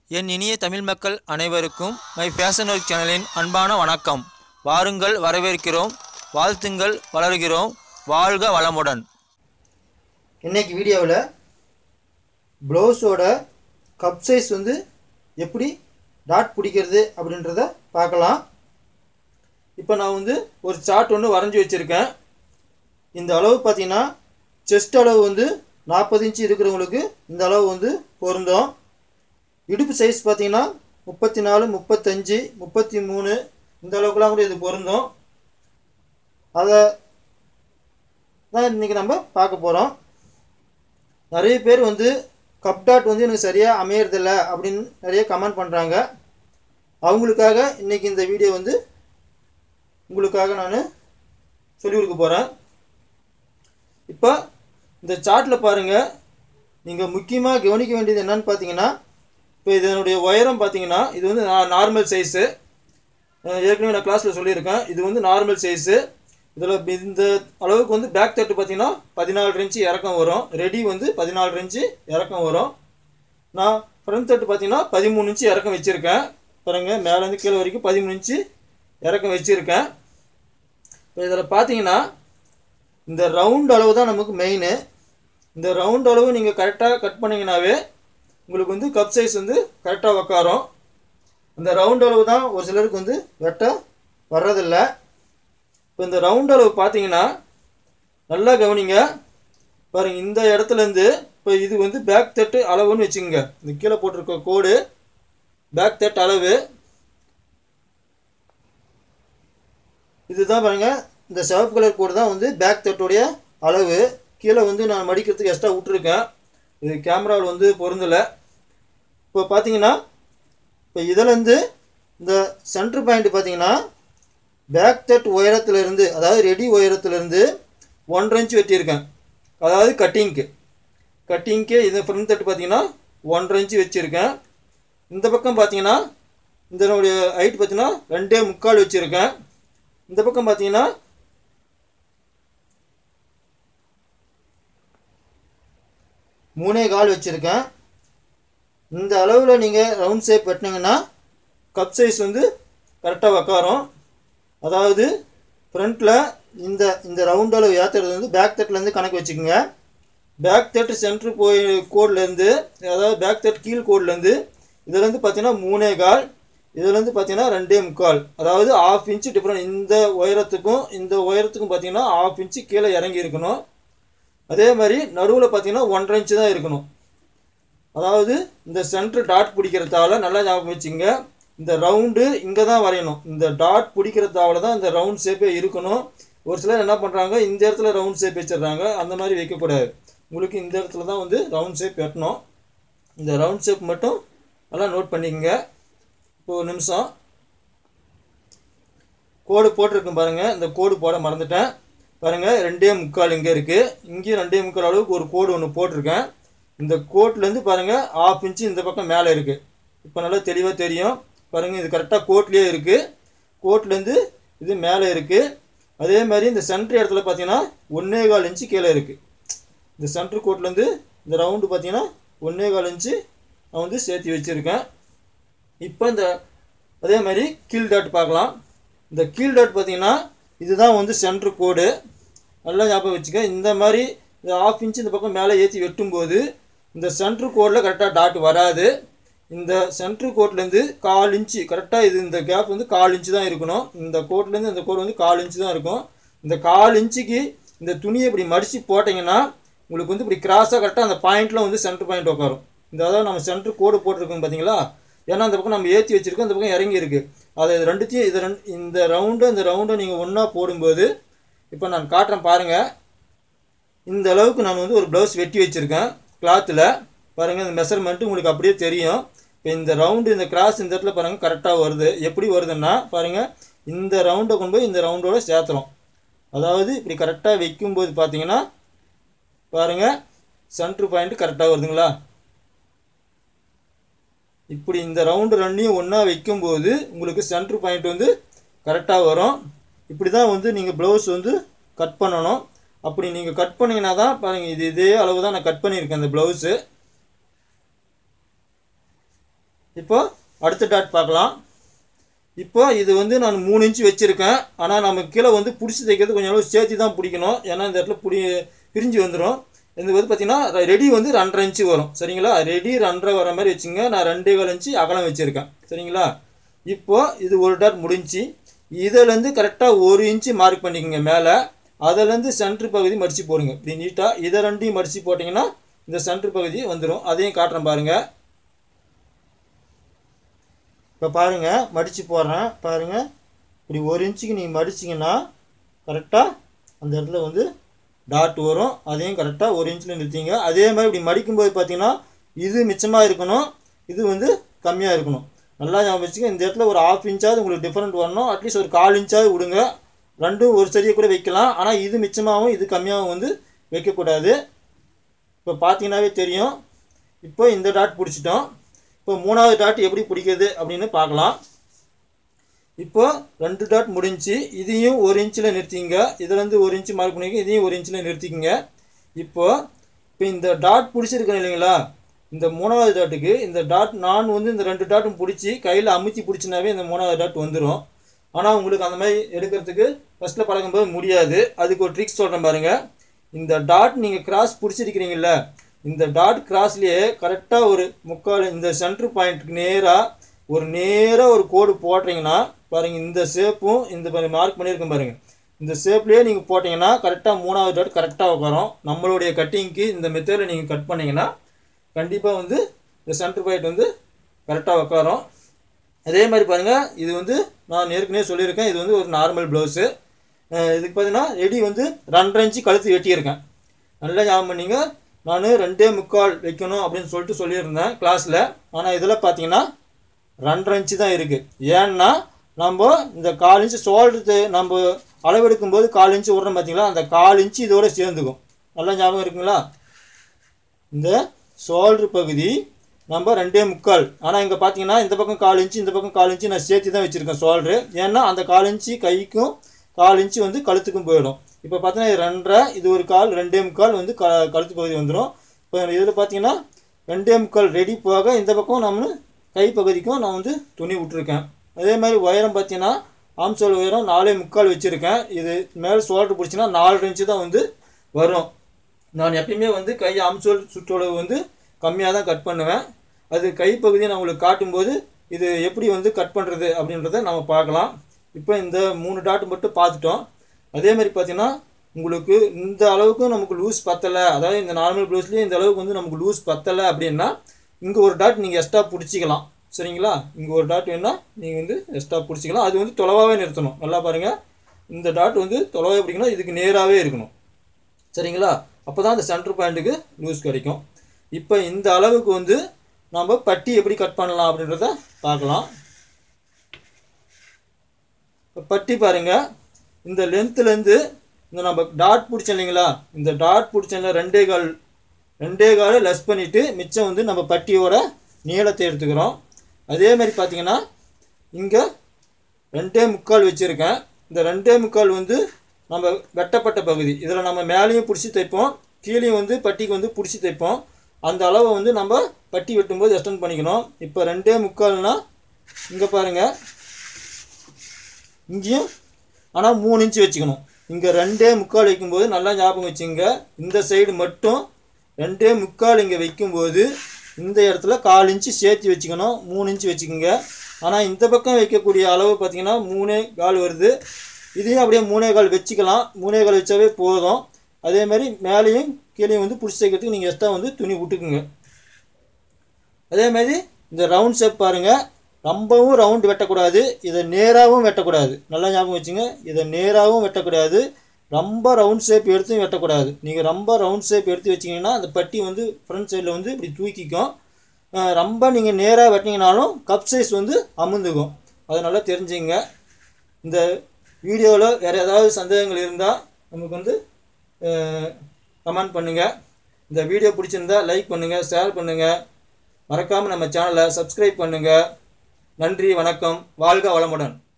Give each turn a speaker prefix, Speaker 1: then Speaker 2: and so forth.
Speaker 1: என் இனிய தமிழ் மக்கள் அனைவருக்கும் மை ஃபேஷன் ஒர்க் சேனலின் அன்பான வணக்கம் வாருங்கள் வரவேற்கிறோம் வாழ்த்துங்கள் வளர்கிறோம் வாழ்க வளமுடன்
Speaker 2: இன்னைக்கு வீடியோவில் ப்ளவுஸோட கப் சைஸ் வந்து எப்படி டாட் பிடிக்கிறது அப்படின்றத பார்க்கலாம் இப்போ நான் வந்து ஒரு சார்ட் ஒன்று வரைஞ்சி வச்சுருக்கேன் இந்த அளவு பார்த்தீங்கன்னா செஸ்ட் அளவு வந்து நாற்பது இன்ச்சு இருக்கிறவங்களுக்கு இந்த அளவு வந்து பொருந்தும் இடுப்பு சைஸ் பார்த்தீங்கன்னா முப்பத்தி நாலு முப்பத்தஞ்சு முப்பத்தி மூணு இந்த அளவுக்குலாம் கூட இது பொருந்தும் அதை தான் இன்றைக்கி நம்ம பார்க்க போகிறோம் நிறைய பேர் வந்து கப் டாட் வந்து எனக்கு சரியாக அமையறதில்ல அப்படின்னு நிறைய கமெண்ட் பண்ணுறாங்க அவங்களுக்காக இன்றைக்கி இந்த வீடியோ வந்து உங்களுக்காக நான் சொல்லிக் கொடுக்க போகிறேன் இப்போ இந்த சார்ட்டில் பாருங்கள் நீங்கள் முக்கியமாக கவனிக்க வேண்டியது என்னன்னு பார்த்தீங்கன்னா இப்போ இதனுடைய உயரம் பார்த்தீங்கன்னா இது வந்து நார்மல் சைஸு ஏற்கனவே நான் கிளாஸில் சொல்லியிருக்கேன் இது வந்து நார்மல் சைஸு இதில் இந்த அளவுக்கு வந்து பேக் தட்டு பார்த்தீங்கன்னா பதினாலு இன்ச்சு இறக்கம் வரும் ரெடி வந்து பதினாலு இன்ச்சு இறக்கம் வரும் நான் ஃப்ரண்ட் தட்டு பார்த்தீங்கன்னா பதிமூணு இன்ச்சு இறக்கம் வச்சுருக்கேன் பாருங்க மேலேருந்து கீழே வரைக்கும் பதிமூணு இன்ச்சு இறக்கம் வச்சுருக்கேன் இப்போ இதில் பார்த்தீங்கன்னா இந்த ரவுண்ட் அளவு தான் நமக்கு மெயின் இந்த ரவுண்ட் அளவு நீங்கள் கரெக்டாக கட் பண்ணிங்கனாவே உங்களுக்கு வந்து கப் சைஸ் வந்து கரெக்டாக உக்காரும் அந்த ரவுண்ட் அளவு தான் ஒரு சிலருக்கு வந்து வெட்ட வர்றதில்லை இப்போ இந்த ரவுண்ட் அளவு பார்த்தீங்கன்னா நல்லா கவனிங்க பாருங்க இந்த இடத்துலேருந்து இப்போ இது வந்து பேக் தட்டு அளவுன்னு வச்சுக்கோங்க இந்த கீழே போட்டிருக்க கோடு பேக் தட்டு அளவு இதுதான் பாருங்க இந்த சிவப்பு கலர் கோடு தான் வந்து பேக் தட்டுடைய அளவு கீழே வந்து நான் மடிக்கிறதுக்கு எக்ஸ்ட்ரா விட்டுருக்கேன் இது கேமராவில் வந்து பொருந்தலை இப்போ பார்த்தீங்கன்னா இப்போ இதிலேருந்து இந்த சென்டர் பாயிண்ட் பார்த்தீங்கன்னா பேக் தட் உயரத்துலேருந்து அதாவது ரெடி உயரத்துலேருந்து ஒன்றரை இன்ச் வெட்டியிருக்கேன் அதாவது கட்டிங்க்கு கட்டிங்க்கு இது ஃப்ரண்ட் தட்டு பார்த்தீங்கன்னா ஒன்றரை இன்ச்சு வச்சுருக்கேன் இந்த பக்கம் பார்த்தீங்கன்னா இதனுடைய ஹைட் பார்த்தீங்கன்னா ரெண்டே முக்கால் வச்சுருக்கேன் இந்த பக்கம் பார்த்தீங்கன்னா மூணே கால் வச்சுருக்கேன் இந்த அளவில் நீங்கள் ரவுண்ட் ஷேப் வெட்டினீங்கன்னா கப் சைஸ் வந்து கரெக்டாக உக்காரும் அதாவது ஃப்ரண்ட்டில் இந்த இந்த ரவுண்ட் அளவு ஏற்றுறது வந்து பேக் தட்லேருந்து கணக்கு வச்சுக்கோங்க பேக் தட்டு சென்ட்ரு போய் கோட்லேருந்து அதாவது பேக் தட் கீழ் கோட்லேருந்து இதுலேருந்து பார்த்தீங்கன்னா மூணே கால் இதுலேருந்து பார்த்தீங்கன்னா ரெண்டே முக்கால் அதாவது ஆஃப் இன்ச்சு டிஃப்ரெண்ட் இந்த உயரத்துக்கும் இந்த உயரத்துக்கும் பார்த்தீங்கன்னா ஆஃப் இன்ச்சு கீழே இறங்கி இருக்கணும் அதே மாதிரி நடுவில் பார்த்தீங்கன்னா ஒன்றரை இன்ச்சு தான் இருக்கணும் அதாவது இந்த சென்ட்ரு டாட் பிடிக்கிறதால நல்லா ஞாபகம் வச்சுங்க இந்த ரவுண்டு இங்கே தான் வரையணும் இந்த டாட் பிடிக்கிறதாவில் தான் இந்த ரவுண்ட் ஷேப்பே இருக்கணும் ஒரு சிலர் என்ன பண்ணுறாங்க இந்த இடத்துல ரவுண்ட் ஷேப் வச்சிடுறாங்க அந்த மாதிரி வைக்கக்கூடாது உங்களுக்கு இந்த இடத்துல தான் வந்து ரவுண்ட் ஷேப் வெட்டணும் இந்த ரவுண்ட் ஷேப் மட்டும் நல்லா நோட் பண்ணிக்கங்க இப்போ ஒரு நிமிஷம் கோடு போட்டிருக்கேன் பாருங்கள் இந்த கோடு போட மறந்துட்டேன் பாருங்கள் ரெண்டே முக்கால் இங்கே இருக்குது இங்கேயும் ரெண்டே முக்கால் அளவுக்கு ஒரு கோடு ஒன்று போட்டிருக்கேன் இந்த கோட்லேருந்து பாருங்கள் ஆஃப் இன்ச்சு இந்த பக்கம் மேலே இருக்குது இப்போ நல்லா தெளிவாக தெரியும் பாருங்கள் இது கரெக்டாக கோட்லேயே இருக்குது கோட்லேருந்து இது மேலே இருக்குது அதே மாதிரி இந்த சென்ட்ரு இடத்துல பார்த்தீங்கன்னா ஒன்றே கால் இன்ச்சு கீழே இருக்குது இந்த சென்ட்ரு கோட்லேருந்து இந்த ரவுண்டு பார்த்தீங்கன்னா ஒன்றே கால் இன்ச்சு நான் வந்து சேர்த்து வச்சுருக்கேன் இப்போ இந்த அதே மாதிரி கீழ் டாட் பார்க்கலாம் இந்த கீழ் டாட் பார்த்தீங்கன்னா இதுதான் வந்து சென்ட்ரு கோடு நல்லா ஞாபகம் வச்சுக்க இந்த மாதிரி இந்த ஆஃப் இன்ச் இந்த பக்கம் மேலே ஏற்றி வெட்டும்போது இந்த சென்ட்ரு கோடில் கரெக்டாக டாட் வராது இந்த சென்ட்ரு கோட்லேருந்து கால் இன்ச்சு கரெக்டாக இது இந்த கேப் வந்து கால் இன்ச்சு தான் இருக்கணும் இந்த கோட்லேருந்து இந்த கோடு வந்து கால் இன்ச்சு தான் இருக்கும் இந்த கால் இன்ச்சுக்கு இந்த துணியை இப்படி மடித்து போட்டிங்கன்னா உங்களுக்கு வந்து இப்படி கிராஸாக கரெக்டாக அந்த பாயிண்ட்டில் வந்து சென்ட்ரு பாயிண்ட் உட்காரும் இந்த அதாவது நம்ம சென்ட்ரு கோடு போட்டிருக்கோம் பார்த்தீங்களா ஏன்னா அந்த பக்கம் நம்ம ஏற்றி வச்சுருக்கோம் இந்த பக்கம் இறங்கி இருக்குது அதை இது ரெண்டுத்தையும் இது ரெண்டு இந்த ரவுண்டு இந்த ரவுண்டை நீங்கள் ஒன்றா போடும்போது இப்போ நான் காட்டுறேன் பாருங்கள் இந்த அளவுக்கு நான் வந்து ஒரு ப்ளவுஸ் வெட்டி வச்சுருக்கேன் கிளாத்தில் பாருங்கள் இந்த மெஷர்மெண்ட்டு உங்களுக்கு அப்படியே தெரியும் இப்போ இந்த ரவுண்டு இந்த கிராஸ் இந்த இடத்துல பாருங்கள் கரெக்டாக வருது எப்படி வருதுன்னா பாருங்கள் இந்த ரவுண்டை கொண்டு போய் இந்த ரவுண்டோட சேர்த்துறோம் அதாவது இப்படி கரெக்டாக வைக்கும்போது பார்த்தீங்கன்னா பாருங்கள் சென்ட்ரு பாயிண்ட் கரெக்டாக வருதுங்களா இப்படி இந்த ரவுண்டு ரெண்டையும் ஒன்றா வைக்கும்போது உங்களுக்கு சென்ட்ரு பாயிண்ட் வந்து கரெக்டாக வரும் இப்படி தான் வந்து நீங்கள் ப்ளவுஸ் வந்து கட் பண்ணணும் அப்படி நீங்கள் கட் பண்ணிங்கன்னா தான் பாருங்கள் இது இதே அளவு தான் நான் கட் பண்ணியிருக்கேன் இந்த ப்ளவுஸு இப்போ அடுத்த டாட் பார்க்கலாம் இப்போ இது வந்து நான் மூணு இன்ச்சு வச்சுருக்கேன் ஆனால் நம்ம கீழே வந்து பிடிச்சி தைக்கிறது கொஞ்சம் அளவு சேர்த்து தான் பிடிக்கணும் ஏன்னா இந்த இடத்துல பிடி பிரிஞ்சு வந்துடும் இது வந்து பார்த்தீங்கன்னா ரெடி வந்து ரெண்டரை இன்ச்சு வரும் சரிங்களா ரெடி ரெண்டரை வர மாதிரி வச்சுங்க நான் ரெண்டே கால் இன்ச்சு அகலம் வச்சுருக்கேன் சரிங்களா இப்போ இது ஒரு டாட் முடிஞ்சு இதுலேருந்து கரெக்டாக ஒரு இன்ச்சு மார்க் பண்ணிக்கோங்க மேலே அதுலேருந்து சென்ட்ரு பகுதி மடித்து போடுங்க இப்படி நீட்டாக இதை ரெண்டையும் மடித்து போட்டிங்கன்னா இந்த சென்ட்ரு பகுதி வந்துடும் அதையும் காட்டுறேன் பாருங்கள் இப்போ பாருங்கள் மடித்து போடுறேன் பாருங்கள் இப்படி ஒரு இன்ச்சுக்கு நீங்கள் மடிச்சிங்கன்னா கரெக்டாக அந்த இடத்துல வந்து டாட் வரும் அதையும் கரெக்டாக ஒரு இன்ச்சில் நிறுத்திங்க அதே மாதிரி இப்படி மடிக்கும்போது பார்த்தீங்கன்னா இது மிச்சமாக இருக்கணும் இது வந்து கம்மியாக இருக்கணும் நல்லா ஞாபகம் வச்சுக்க இந்த இடத்துல ஒரு ஆஃப் இன்ச்சாவது உங்களுக்கு டிஃப்ரெண்ட் வரணும் அட்லீஸ்ட் ஒரு கால் இன்ச்சாவது விடுங்க ரெண்டும் ஒரு சரியை கூட வைக்கலாம் ஆனால் இது மிச்சமாகவும் இது கம்மியாகவும் வந்து வைக்கக்கூடாது இப்போ பார்த்தீங்கன்னாவே தெரியும் இப்போ இந்த டாட் பிடிச்சிட்டோம் இப்போ மூணாவது டாட் எப்படி பிடிக்கிறது அப்படின்னு பார்க்கலாம் இப்போ ரெண்டு டாட் முடிஞ்சு இதையும் ஒரு இன்ச்சில் நிறுத்திங்க இதுலேருந்து ஒரு இன்ச்சு மார்க் பண்ணிக்க இதையும் ஒரு இன்ச்சில் நிறுத்திக்கங்க இப்போ இப்போ இந்த டாட் பிடிச்சிருக்கேன் இல்லைங்களா இந்த மூணாவது டாட்டுக்கு இந்த டாட் நான் வந்து இந்த ரெண்டு டாட்டும் பிடிச்சி கையில் அமுத்தி பிடிச்சினாவே இந்த மூணாவது டாட் வந்துடும் ஆனால் உங்களுக்கு அந்த மாதிரி எடுக்கிறதுக்கு ஃபஸ்ட்டில் பழகும்போது முடியாது அதுக்கு ஒரு ட்ரிக்ஸ் சொல்கிறேன் பாருங்கள் இந்த டாட் நீங்கள் கிராஸ் பிடிச்சிருக்கிறீங்கள இந்த டாட் கிராஸ்லேயே கரெக்டாக ஒரு முக்கால் இந்த சென்ட்ரு பாயிண்ட்டுக்கு நேராக ஒரு நேராக ஒரு கோடு போடுறீங்கன்னா பாருங்கள் இந்த ஷேப்பும் இந்த மார்க் பண்ணியிருக்கேன் பாருங்கள் இந்த ஷேப்லேயே நீங்கள் போட்டிங்கன்னா கரெக்டாக மூணாவது டாட் கரெக்டாக உட்காரும் நம்மளுடைய கட்டிங்க்கு இந்த மெத்தடில் நீங்கள் கட் பண்ணிங்கன்னா கண்டிப்பாக வந்து இந்த சென்டர் பாயிண்ட் வந்து கரெக்டாக உட்காரும் அதே மாதிரி பாருங்கள் இது வந்து நான் ஏற்கனவே சொல்லியிருக்கேன் இது வந்து ஒரு நார்மல் ப்ளவுஸு இதுக்கு பார்த்தீங்கன்னா ரெடி வந்து ரெண்டரை இன்ச்சு கழுத்து வெட்டியிருக்கேன் நல்லா ஞாபகம் பண்ணிங்க நான் ரெண்டே முக்கால் வைக்கணும் அப்படின்னு சொல்லிட்டு சொல்லியிருந்தேன் கிளாஸில் ஆனால் இதில் பார்த்தீங்கன்னா ரெண்டரை இன்ச்சு தான் இருக்குது ஏன்னா நம்ம இந்த கால் இன்ச்சு ஷோல்டரு நம்ம அளவெடுக்கும் போது கால் இன்ச்சு விட்றோம் பார்த்தீங்களா அந்த கால் இன்ச்சு இதோட சேர்ந்துக்கும் நல்லா ஞாபகம் இருக்குங்களா இந்த ஷோல்டர் பகுதி நம்ம ரெண்டே முக்கால் ஆனால் இங்கே பார்த்தீங்கன்னா இந்த பக்கம் கால் இன்ச்சு இந்த பக்கம் கால் இன்ச்சு நான் சேர்த்து தான் வச்சுருக்கேன் ஷோல்டரு ஏன்னா அந்த கால் இன்ச்சு கைக்கும் கால் இன்ச்சு வந்து கழுத்துக்கும் போயிடும் இப்போ பார்த்தீங்கன்னா இது ரெண்டரை இது ஒரு கால் ரெண்டே முக்கால் வந்து க கழுத்து பகுதி வந்துடும் இப்போ இதில் பார்த்தீங்கன்னா ரெண்டே முக்கால் ரெடி போக இந்த பக்கம் நம்ம கை பகுதிக்கும் நான் வந்து துணி விட்ருக்கேன் அதே மாதிரி உயரம் பார்த்தீங்கன்னா ஆம்சோல் உயரம் நாலே முக்கால் வச்சுருக்கேன் இது மேலே ஷோல்டர் பிடிச்சின்னா நாலு இன்ச்சு தான் வந்து வரும் நான் எப்பயுமே வந்து கை ஆம்சோல் சுற்றளவு வந்து கம்மியாக தான் கட் பண்ணுவேன் அது கைப்பகுதியை நான் உங்களுக்கு காட்டும்போது இது எப்படி வந்து கட் பண்ணுறது அப்படின்றத நம்ம பார்க்கலாம் இப்போ இந்த மூணு டாட் மட்டும் பார்த்துட்டோம் அதே மாதிரி பார்த்தீங்கன்னா உங்களுக்கு இந்த அளவுக்கு நமக்கு லூஸ் பத்தலை அதாவது இந்த நார்மல் ப்ளவுஸ்லேயே இந்த அளவுக்கு வந்து நமக்கு லூஸ் பத்தலை அப்படின்னா இங்கே ஒரு டாட் நீங்கள் எக்ஸ்ட்ரா பிடிச்சிக்கலாம் சரிங்களா இங்கே ஒரு டாட் வேணால் நீங்கள் வந்து எக்ஸ்ட்ரா பிடிச்சிக்கலாம் அது வந்து தொலைவாகவே நிறுத்தணும் நல்லா பாருங்கள் இந்த டாட் வந்து தொலைவாக பிடிக்கணும் இதுக்கு நேராகவே இருக்கணும் சரிங்களா அப்போ தான் அந்த சென்டர் பாயிண்ட்டுக்கு லூஸ் கிடைக்கும் இப்போ இந்த அளவுக்கு வந்து நம்ம பட்டி எப்படி கட் பண்ணலாம் அப்படின்றத பார்க்கலாம் இப்போ பட்டி பாருங்கள் இந்த லென்த்துலேருந்து இந்த நம்ம டாட் பிடிச்சோம் இல்லைங்களா இந்த டாட் பிடிச்சோம்ல ரெண்டே கால் ரெண்டே காலை லெஸ் பண்ணிவிட்டு மிச்சம் வந்து நம்ம பட்டியோட நீளத்தை எடுத்துக்கிறோம் அதே மாதிரி பார்த்தீங்கன்னா இங்கே ரெண்டே முக்கால் வச்சுருக்கேன் இந்த ரெண்டே முக்கால் வந்து நம்ம வெட்டப்பட்ட பகுதி இதில் நம்ம மேலேயும் பிடிச்சி தைப்போம் கீழேயும் வந்து பட்டிக்கு வந்து பிடிச்சி தைப்போம் அந்த அளவை வந்து நம்ம பட்டி வெட்டும்போது எக்ஸ்டெண்ட் பண்ணிக்கணும் இப்போ ரெண்டே முக்கால்னா இங்கே பாருங்கள் இங்கேயும் ஆனால் மூணு இன்ச்சு வச்சுக்கணும் இங்கே ரெண்டே முக்கால் வைக்கும்போது நல்லா ஞாபகம் வச்சுங்க இந்த சைடு மட்டும் ரெண்டே முக்கால் இங்கே வைக்கும்போது இந்த இடத்துல கால் இன்ச்சு சேர்த்து வச்சுக்கணும் மூணு இன்ச்சு வச்சுக்கோங்க ஆனால் இந்த பக்கம் வைக்கக்கூடிய அளவு பார்த்தீங்கன்னா மூணே கால் வருது இதையும் அப்படியே மூணே கால் வச்சுக்கலாம் மூணே கால் வச்சாவே போதும் அதே மாதிரி மேலேயும் கீழேயும் வந்து பிடிச்சி வைக்கிறதுக்கு நீங்கள் எக்ஸ்ட்ரா வந்து துணி விட்டுக்குங்க அதே மாதிரி இந்த ரவுண்ட் ஷேப் பாருங்கள் ரொம்பவும் ரவுண்ட் வெட்டக்கூடாது இதை நேராகவும் வெட்டக்கூடாது நல்லா ஞாபகம் வச்சுங்க இதை நேராகவும் வெட்டக்கூடாது ரொம்ப ரவுண்ட் ஷேப் எடுத்தும் வெட்டக்கூடாது நீங்கள் ரொம்ப ரவுண்ட் ஷேப் எடுத்து வச்சிங்கன்னா அந்த பட்டி வந்து ஃப்ரண்ட் சைடில் வந்து இப்படி தூக்கிக்கும் அஹ் ரொம்ப நீங்கள் நேராக வெட்டினீங்கனாலும் கப் சைஸ் வந்து அமுந்துக்கும் அதை நல்லா தெரிஞ்சுங்க இந்த வீடியோவில் வேறு ஏதாவது சந்தேகங்கள் இருந்தால் நமக்கு வந்து கமெண்ட் பண்ணுங்கள் இந்த வீடியோ பிடிச்சிருந்தா லைக் பண்ணுங்கள் ஷேர் பண்ணுங்கள் மறக்காமல் நம்ம சேனலை சப்ஸ்கிரைப் பண்ணுங்கள் நன்றி வணக்கம் வாழ்க வளமுடன்